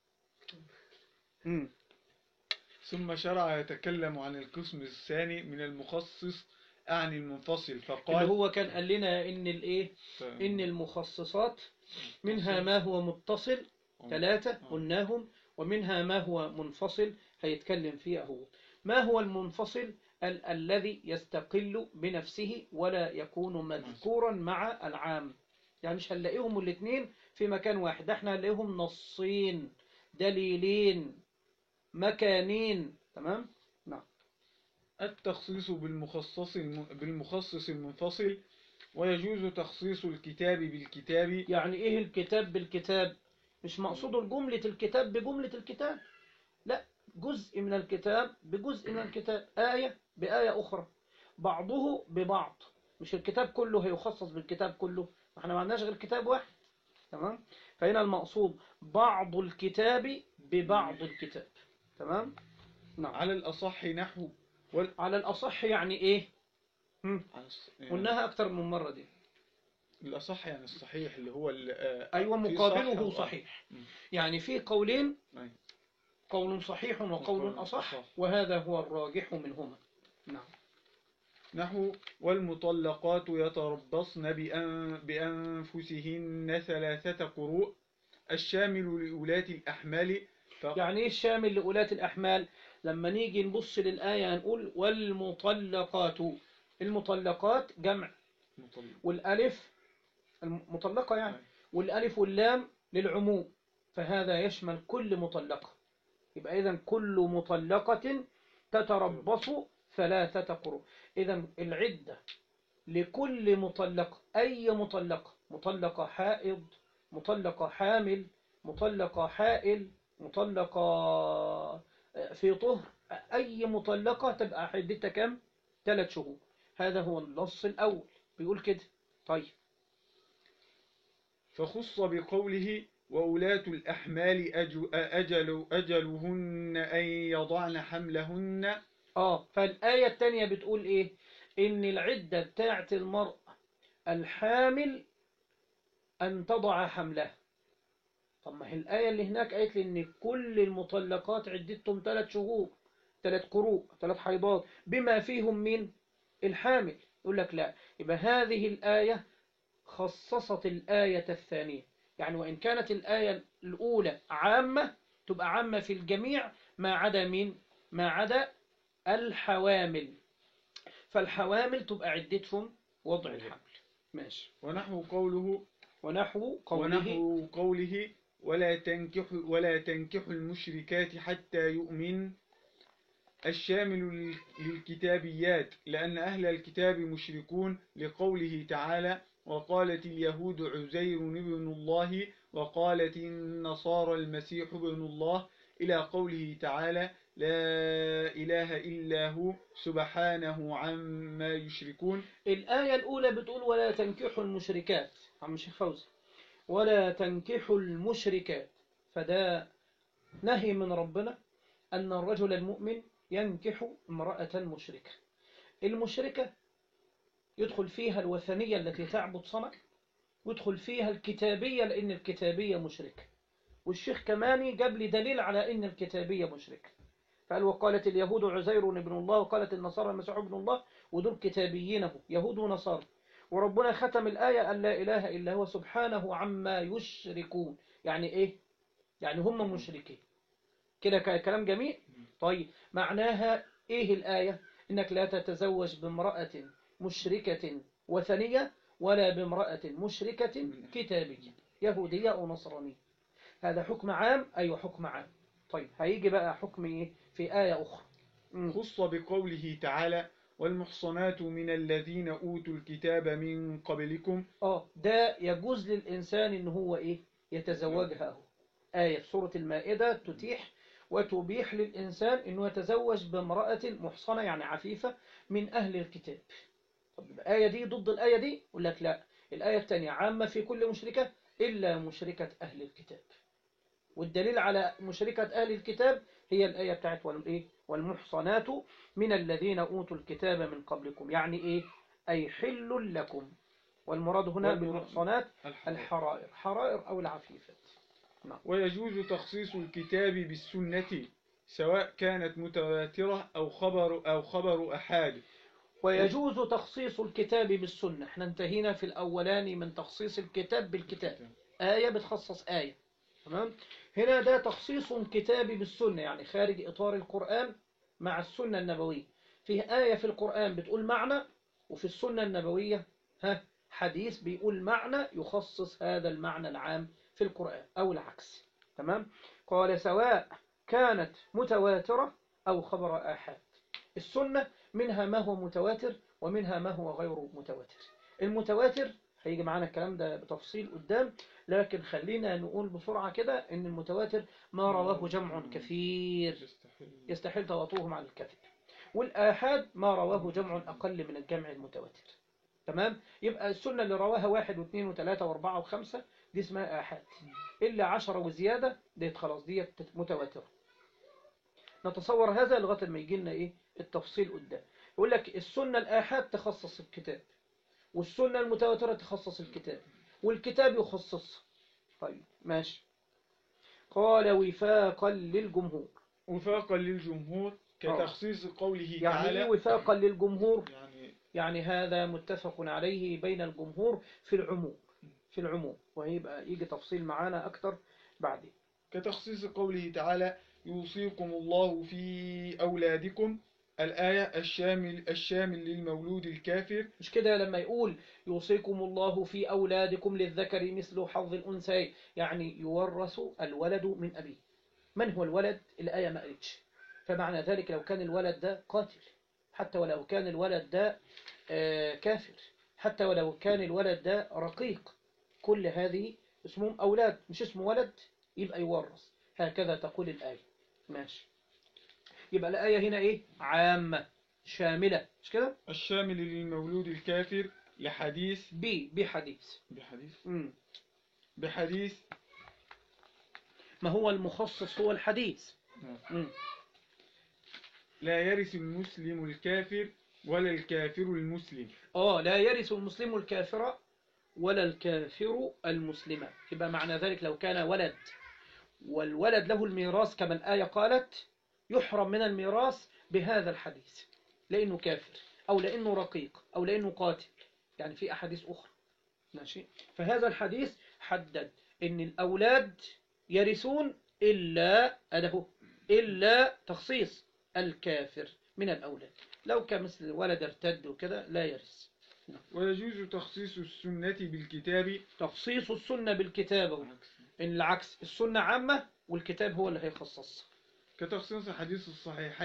S1: مم.
S2: ثم شرع يتكلم عن القسم الثاني من المخصص عن المنفصل
S1: اللي
S2: فقال
S1: هو كان قال لنا إن الإيه إن المخصصات منها ما هو متصل ثلاثة قلناهم ومنها ما هو منفصل هيتكلم فيه هو ما هو المنفصل ال الذي يستقل بنفسه ولا يكون مذكورا مع العام يعني مش هنلاقيهم الاثنين في مكان واحد ده احنا هنلاقيهم نصين دليلين مكانين تمام
S2: التخصيص بالمخصص الم... بالمخصص المنفصل ويجوز تخصيص الكتاب بالكتاب
S1: يعني ايه الكتاب بالكتاب مش مقصود الجملة الكتاب بجملة الكتاب لا جزء من الكتاب بجزء من الكتاب آية بآية أخرى بعضه ببعض مش الكتاب كله هيخصص بالكتاب كله احنا ما عندناش غير كتاب واحد تمام فهنا المقصود بعض الكتاب ببعض الكتاب تمام نعم
S2: على الأصح نحو
S1: على الأصح يعني ايه هم،
S2: على الص-
S1: قلناها أكتر من مرة دي
S2: الأصح يعني الصحيح اللي هو ال- آه،
S1: أيوة
S2: في
S1: مقابله
S2: صح
S1: صحيح
S2: مم.
S1: يعني في قولين
S2: أيوة.
S1: قول صحيح وقول
S2: وقول
S1: أصح
S2: أصح.
S1: وهذا هو الراجح منهما نعم
S2: نحو والمطلقات يتربصن بأن بأنفسهن ثلاثة قروء الشامل لأولاة الأحمال ف...
S1: يعني ايه الشامل لأولاة الأحمال لما نيجي نبص للآية هنقول والمطلقات المطلقات جمع
S2: مطلق.
S1: والألف المطلقة يعني
S2: أي.
S1: والألف واللام للعموم فهذا يشمل كل مطلقة يبقى إذا كل مطلقة تتربص ثلاثة قروء إذا العدة لكل مطلقة أي مطلقة مطلقة حائض مطلقة حامل مطلقة حائل مطلقة في طهر أي مطلقة تبقى عدتها كم؟ ثلاث شهور هذا هو النص الأول بيقول كده طيب
S2: فخص بقوله وأولاة الأحمال أجل أجل أجلهن أن يضعن حملهن
S1: اه فالآية التانية بتقول ايه ان العدة بتاعت المرأة الحامل ان تضع حملها طب ما هي الآية اللي هناك قالت لي ان كل المطلقات عدتهم ثلاث شهور ثلاث قروء ثلاث حيضات بما فيهم من الحامل يقول لك لا يبقى هذه الآية خصصت الآية الثانية يعني وإن كانت الآية الأولى عامة تبقى عامة في الجميع ما عدا مين ما عدا الحوامل فالحوامل تبقى عدتهم وضع الحمل ماشي
S2: ونحو قوله
S1: ونحو قوله
S2: ونحو قوله ولا تنكح ولا تنكح المشركات حتى يؤمن الشامل لل- للكتابيات لأن أهل الكتاب مشركون لقوله تعالى وقالت اليهود عزير ابن الله وقالت النصارى المسيح ابن الله إلى قوله تعالى لا إله إلا هو سبحانه عما يشركون
S1: الآية الأولى بتقول ولا تنكحوا المشركات عم الشيخ فوزي ولا تنكحوا المشركات فده نهي من ربنا أن الرجل المؤمن ينكح امرأة مشركة المشركة يدخل فيها الوثنية التي تعبد صنم ويدخل فيها الكتابية لأن الكتابية مشركة والشيخ كماني جاب لي دليل على أن الكتابية مشركة فقال وقالت اليهود عزير ابن الله وقالت النصارى المسيح ابن الله ودول كتابيين اهو يهود ونصارى وربنا ختم الآية أن لا إله إلا هو سبحانه عما يشركون يعني إيه؟ يعني هم مشركين كده ك- كلام جميل طيب معناها إيه الآية إنك لا تتزوج بامرأة مشركة وثنية ولا بامرأة مشركة كتابية يهودية أو نصرانية هذا حكم عام أيوة حكم عام طيب هيجي بقى حكم إيه في آية أخرى مم.
S2: خص بقوله تعالى والمحصنات من الذين أوتوا الكتاب من قبلكم
S1: اه ده يجوز للإنسان إن هو إيه يتزوجها أهو آية في سورة المائدة تتيح وتبيح للإنسان إنه يتزوج بامرأة محصنة يعني عفيفة من أهل الكتاب طب الآية دي ضد الآية دي يقول لك لا الآية الثانية عامة في كل مشركة إلا مشركة أهل الكتاب والدليل على مشركة أهل الكتاب هي الآية بتاعت والإيه والمحصنات من الذين أوتوا الكتاب من قبلكم يعني إيه أي حل لكم والمراد هنا
S2: والمراد-
S1: بالمحصنات
S2: الحرام.
S1: الحرائر حرائر أو العفيفات
S2: ويجوز تخصيص الكتاب بالسنة سواء كانت متواترة أو خبر أو خبر أحاد
S1: ويجوز تخصيص الكتاب بالسنة احنا انتهينا في الأولاني من تخصيص الكتاب بالكتاب آية بتخصص آية تمام هنا ده تخصيص كتابي بالسنة يعني خارج إطار القرآن مع السنة النبوية فيه آية في القرآن بتقول معنى وفي السنة النبوية ها حديث بيقول معنى يخصص هذا المعنى العام في القرآن أو العكس تمام قال سواء كانت متواترة أو خبر آحاد السنة منها ما هو متواتر ومنها ما هو غير متواتر المتواتر هيجي معانا الكلام ده بتفصيل قدام لكن خلينا نقول بسرعة كده ان المتواتر ما رواه جمع كثير يستحيل تواطؤهم على الكذب والآحاد ما رواه جمع أقل من الجمع المتواتر تمام يبقى السنة اللي رواها واحد واثنين وثلاثة واربعة وخمسة دي اسمها آحاد إلا عشرة وزيادة ديت خلاص ديت متواترة نتصور هذا لغاية ما يجي لنا إيه التفصيل قدام يقول لك السنة الآحاد تخصص الكتاب والسنة المتواترة تخصص الكتاب والكتاب يخصص طيب ماشي قال وفاقا للجمهور
S2: وفاقا للجمهور كتخصيص قوله
S1: يعني
S2: تعالى
S1: ايه وفاقا للجمهور
S2: يعني
S1: يعني هذا متفق عليه بين الجمهور في العموم في العموم وهيبقى يجي تفصيل معانا أكتر بعدين
S2: كتخصيص قوله تعالى يوصيكم الله في أولادكم الآية الشامل الشامل للمولود الكافر
S1: مش كده لما يقول يوصيكم الله في أولادكم للذكر مثل حظ الأنثيين يعني يورث الولد من أبيه من هو الولد الآية ما قالتش فمعنى ذلك لو كان الولد ده قاتل حتى ولو كان الولد ده آه، كافر حتى ولو كان الولد ده رقيق كل هذه اسمهم أولاد مش اسمه ولد يبقى يورث هكذا تقول الآية ماشي يبقى الآية هنا إيه عامة شاملة مش كده
S2: الشامل للمولود الكافر لحديث
S1: ب بحديث
S2: بحديث
S1: مم.
S2: بحديث
S1: ما هو المخصص هو الحديث مم.
S2: لا يرث المسلم الكافر ولا الكافر المسلم
S1: اه لا يرث المسلم الكافر ولا الكافر المسلم يبقى معنى ذلك لو كان ولد والولد له الميراث كما الآية قالت يحرم من الميراث بهذا الحديث لأنه كافر أو لأنه رقيق أو لأنه قاتل يعني في أحاديث أخرى ماشي فهذا الحديث حدد أن الأولاد يرثون إلا أده إلا تخصيص الكافر من الأولاد لو كان مثل ولد ارتد وكده لا يرث
S2: ويجوز تخصيص السنة بالكتاب
S1: تخصيص السنة بالكتاب هو. إن العكس السنة عامة والكتاب هو اللي هيخصص
S2: كتخصيص حديث الصحيحين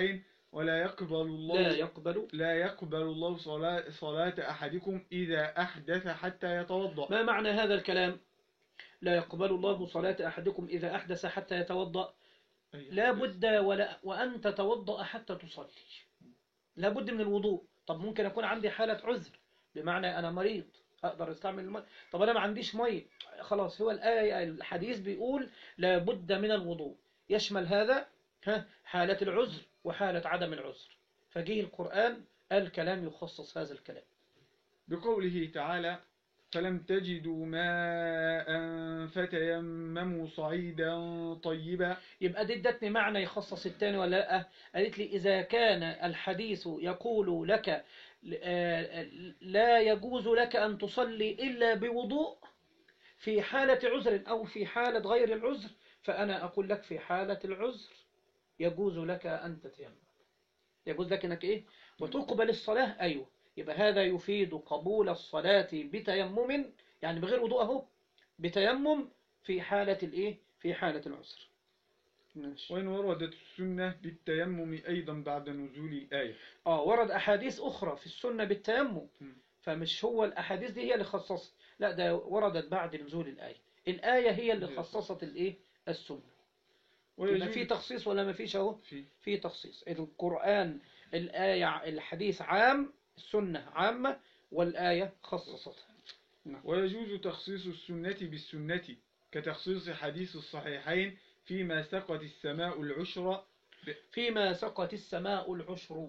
S2: ولا يقبل الله
S1: لا يقبل
S2: لا يقبل الله صلاة, صلاة أحدكم إذا أحدث حتى يتوضأ
S1: ما معنى هذا الكلام لا يقبل الله صلاة أحدكم إذا أحدث حتى يتوضأ لا بد ولا وأن تتوضأ حتى تصلي لا بد من الوضوء طب ممكن أكون عندي حالة عذر بمعنى أنا مريض أقدر أستعمل الماء طب أنا ما عنديش مية خلاص هو الآية الحديث بيقول لا بد من الوضوء يشمل هذا ها حالة العذر وحالة عدم العذر فجيه القرآن الكلام يخصص هذا الكلام
S2: بقوله تعالى فلم تجدوا ماء فتيمموا صعيدا طيبا
S1: يبقى دي ادتني معنى يخصص التاني ولا لا قالت لي إذا كان الحديث يقول لك آه، لا يجوز لك أن تصلي إلا بوضوء في حالة عذر أو في حالة غير العذر فأنا أقول لك في حالة العذر يجوز لك أن تتيمم يجوز لك أنك إيه وتقبل الصلاة أيوه يبقى هذا يفيد قبول الصلاة بتيمم يعني بغير وضوء أهو بتيمم في حالة الإيه في حالة العذر ماشي
S2: وإن وردت السنة بالتيمم أيضا بعد نزول الآية
S1: اه ورد أحاديث أخرى في السنة بالتيمم
S2: م.
S1: فمش هو الأحاديث دي هي اللي خصصت لا ده وردت بعد نزول الآية الآية هي اللي
S2: هي
S1: خصصت الإيه السنة يبقى
S2: ويجوز
S1: في تخصيص ولا ما فيش أهو
S2: في
S1: في تخصيص القرآن الآية الحديث عام السنة عامة والآية خصصتها
S2: ويجوز تخصيص السنة بالسنة كتخصيص حديث الصحيحين فيما سقت السماء العشر
S1: فيما سقت السماء العشر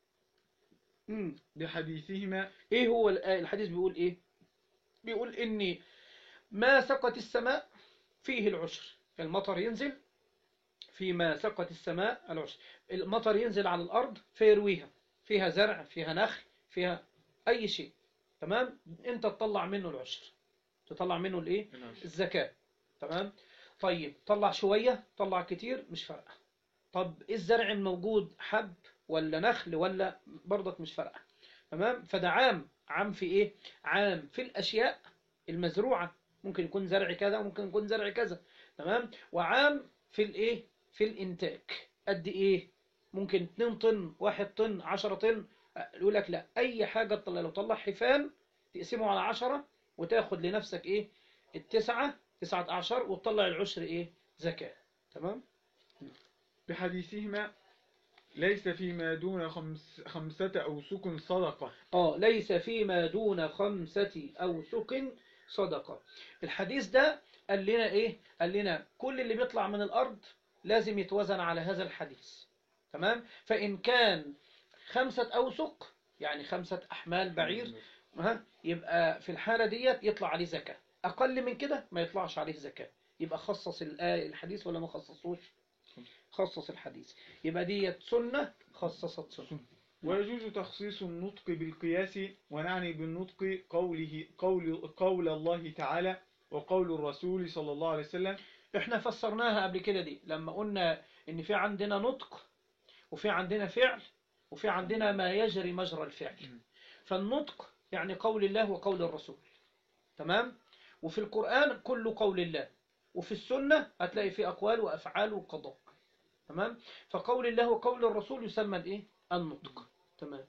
S1: مم.
S2: بحديثهما
S1: ايه هو الآية الحديث بيقول ايه بيقول اني ما سقت السماء فيه العشر المطر ينزل فيما سقت السماء العشر المطر ينزل على الارض فيرويها فيها زرع فيها نخل فيها اي شيء تمام انت تطلع منه العشر تطلع منه الايه الزكاة تمام طيب طلع شوية طلع كتير مش فارقة طب إيه الزرع الموجود حب ولا نخل ولا برضك مش فارقة تمام فده عام عام في ايه عام في الاشياء المزروعة ممكن يكون زرع كذا وممكن يكون زرع كذا تمام وعام في الايه في الانتاج قد ايه ممكن 2 طن 1 طن 10 طن يقول لك لا اي حاجة تطلع لو طلع حفان تقسمه على 10 وتاخد لنفسك ايه التسعة تسعة أعشر وتطلع العشر ايه زكاة تمام
S2: بحديثهما ليس فيما دون خمس خمسة أوسق صدقة
S1: اه ليس فيما دون خمسة أوسق صدقة الحديث ده قال لنا ايه قال لنا كل اللي بيطلع من الأرض لازم يتوزن على هذا الحديث تمام فإن كان خمسة أوسق يعني خمسة أحمال بعير ها يبقى في الحالة ديت يطلع عليه زكاة أقل من كده ما يطلعش عليه زكاة يبقى خصص الآية الحديث ولا ما خصصوش خصص الحديث يبقى ديت سنة خصصت سنة
S2: ويجوز تخصيص النطق بالقياس ونعني بالنطق قوله قول قول الله تعالى وقول الرسول صلى الله عليه وسلم
S1: احنا فسرناها قبل كده دي لما قلنا ان في عندنا نطق وفي عندنا فعل وفي عندنا ما يجري مجرى الفعل فالنطق يعني قول الله وقول الرسول تمام وفي القرآن كل قول الله وفي السنة هتلاقي في أقوال وأفعال وقضاء تمام فقول الله وقول الرسول يسمى الايه النطق تمام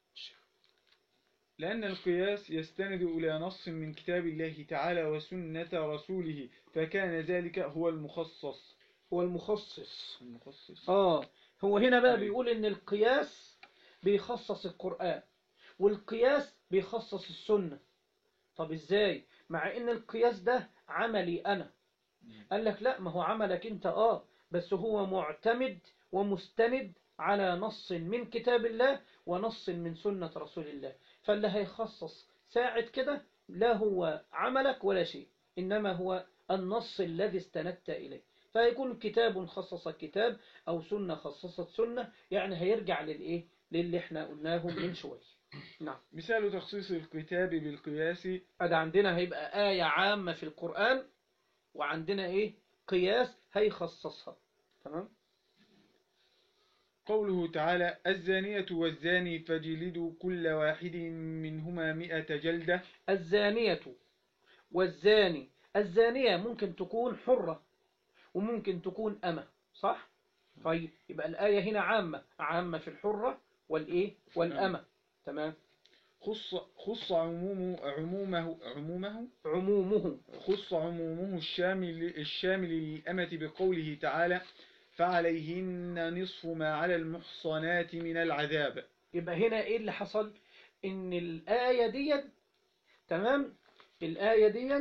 S2: لأن القياس يستند إلى نص من كتاب الله تعالى وسنة رسوله فكان ذلك هو المخصص
S1: هو المخصص
S2: المخصص
S1: اه هو هنا بقى
S2: أيوة.
S1: بيقول ان القياس بيخصص القرآن والقياس بيخصص السنة طب ازاي مع ان القياس ده عملي انا قال لك لا ما هو عملك انت اه بس هو معتمد ومستند على نص من كتاب الله ونص من سنة رسول الله فاللي هيخصص ساعد كده لا هو عملك ولا شيء إنما هو النص الذي استندت إليه فيكون كتاب خصص كتاب أو سنة خصصت سنة يعني هيرجع للإيه للي احنا قلناه من شوية نعم
S2: مثال تخصيص الكتاب بالقياس
S1: أده عندنا هيبقى آية عامة في القرآن وعندنا إيه قياس هيخصصها تمام
S2: قوله تعالى الزانية والزاني فجلدوا كل واحد منهما مئة جلدة
S1: الزانية والزاني الزانية ممكن تكون حرة وممكن تكون أمة صح؟ طيب يبقى الآية هنا عامة عامة في الحرة والإيه والأمة تمام
S2: خص خص عمومه عمومه عمومه
S1: عمومه
S2: خص عمومه الشامل الشامل للأمة بقوله تعالى فعليهن نصف ما على المحصنات من العذاب
S1: يبقى هنا إيه اللي حصل إن الآية دي تمام الآية دي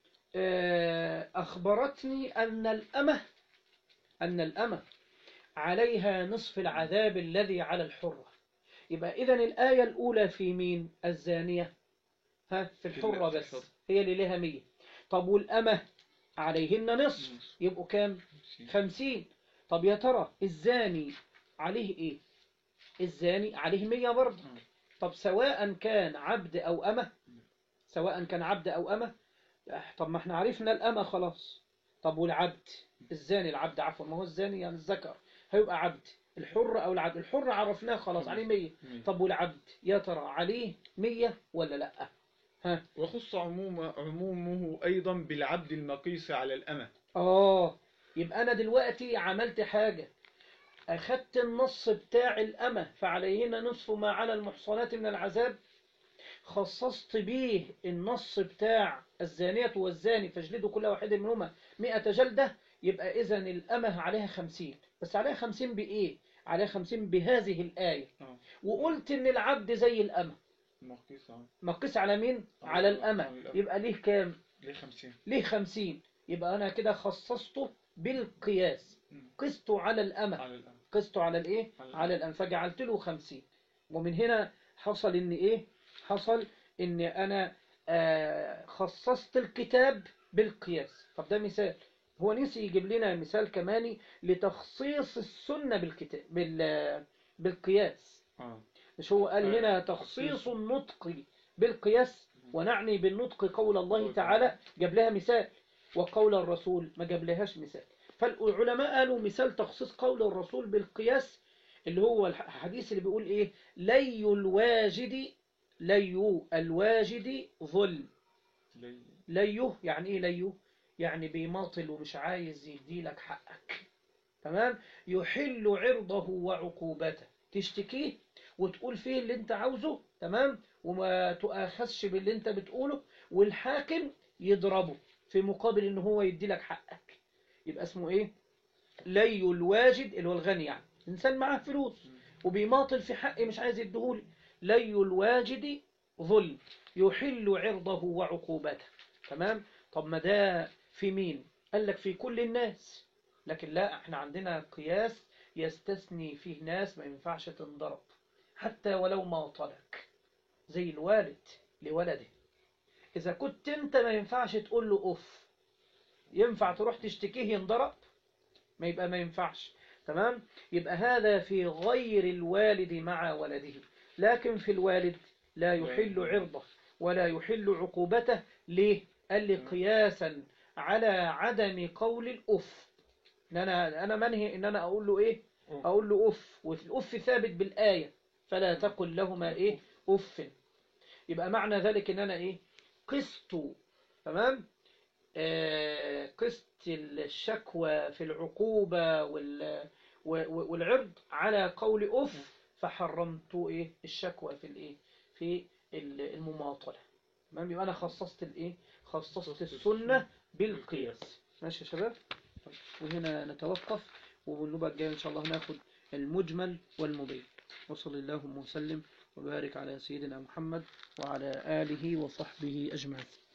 S1: آه، أخبرتني أن الأمة أن الأمة عليها نصف العذاب الذي على الحرة يبقى إذا الآية الأولى في مين الزانية ها في الحرة
S2: في
S1: بس
S2: الحرة.
S1: هي اللي لها مية طب والأمة عليهن نصف يبقوا كام خمسين طب يا ترى الزاني عليه إيه الزاني عليه مية برضه
S2: مم.
S1: طب سواء كان عبد أو أمة سواء كان عبد أو أمة طب ما احنا عرفنا الأمة خلاص طب والعبد الزاني العبد عفوا ما هو الزاني يعني الذكر هيبقى عبد الحر أو العبد الحر عرفناه خلاص عليه مية طب والعبد يا ترى عليه مية ولا لأ ها
S2: وخص عموم عمومه أيضا بالعبد المقيس على الأمة
S1: آه يبقى أنا دلوقتي عملت حاجة أخدت النص بتاع الأمة فعليهن نصف ما على المحصنات من العذاب خصصت بيه النص بتاع الزانية والزاني فاجلدوا كل واحد منهما مئة جلدة يبقى إذن الأمة عليها خمسين بس عليها خمسين بإيه؟ عليها خمسين بهذه الآية
S2: آه.
S1: وقلت إن العبد زي الأمة
S2: مقيس على
S1: مقيس على مين؟ على الأمة
S2: على الأمة.
S1: يبقى ليه كام؟
S2: ليه خمسين
S1: ليه خمسين يبقى أنا كده خصصته بالقياس
S2: مم.
S1: قسته على الأمة
S2: على الأمة
S1: قسته على الإيه؟
S2: على
S1: على الأمة فجعلت له خمسين ومن هنا حصل إن إيه؟ حصل إن أنا آه خصصت الكتاب بالقياس طب ده مثال هو نسي يجيب لنا مثال كماني لتخصيص السنة بالكتاب بال بالقياس
S2: آه.
S1: مش هو قال
S2: آه،
S1: هنا
S2: تخصيص.
S1: تخصيص النطق بالقياس ونعني بالنطق قول الله تعالى جاب لها مثال وقول الرسول ما جاب لهاش مثال فالعلماء قالوا مثال تخصيص قول الرسول بالقياس اللي هو الحديث اللي بيقول ايه لي الواجد لي الواجد ظلم
S2: ليه؟
S1: ليه يعني ايه ليه يعني بيماطل ومش عايز يديلك حقك تمام يحل عرضه وعقوبته تشتكيه وتقول فيه اللي انت عاوزه تمام وما تؤاخذش باللي انت بتقوله والحاكم يضربه في مقابل ان هو يديلك حقك يبقى اسمه ايه لي الواجد اللي هو الغني يعني انسان معاه فلوس وبيماطل في حقي مش عايز يديهولي لي الواجد ظلم يحل عرضه وعقوبته تمام طب ما ده في مين قال لك في كل الناس لكن لا احنا عندنا قياس يستثني فيه ناس ما ينفعش تنضرب حتى ولو ما طلق زي الوالد لولده إذا كنت أنت ما ينفعش تقول له أف ينفع تروح تشتكيه ينضرب ما يبقى ما ينفعش تمام يبقى هذا في غير الوالد مع ولده لكن في الوالد لا يحل عرضه ولا يحل عقوبته ليه قال لي قياسا على عدم قول الأف إن أنا أنا منهي إن أنا أقول له إيه أقول له أف والأف ثابت بالآية فلا تقل لهما إيه أف يبقى معنى ذلك إن أنا إيه قسط تمام آه قسط الشكوى في العقوبة وال و- والعرض على قول أف فحرمت إيه الشكوى في الإيه في ال- المماطلة تمام يبقى أنا خصصت الإيه خصصت السنة بالقياس ماشي يا شباب طيب، وهنا نتوقف والنبقى الجاية إن شاء الله ناخد المجمل والمبين وصل اللهم وسلم وبارك على سيدنا محمد وعلى آله وصحبه أجمعين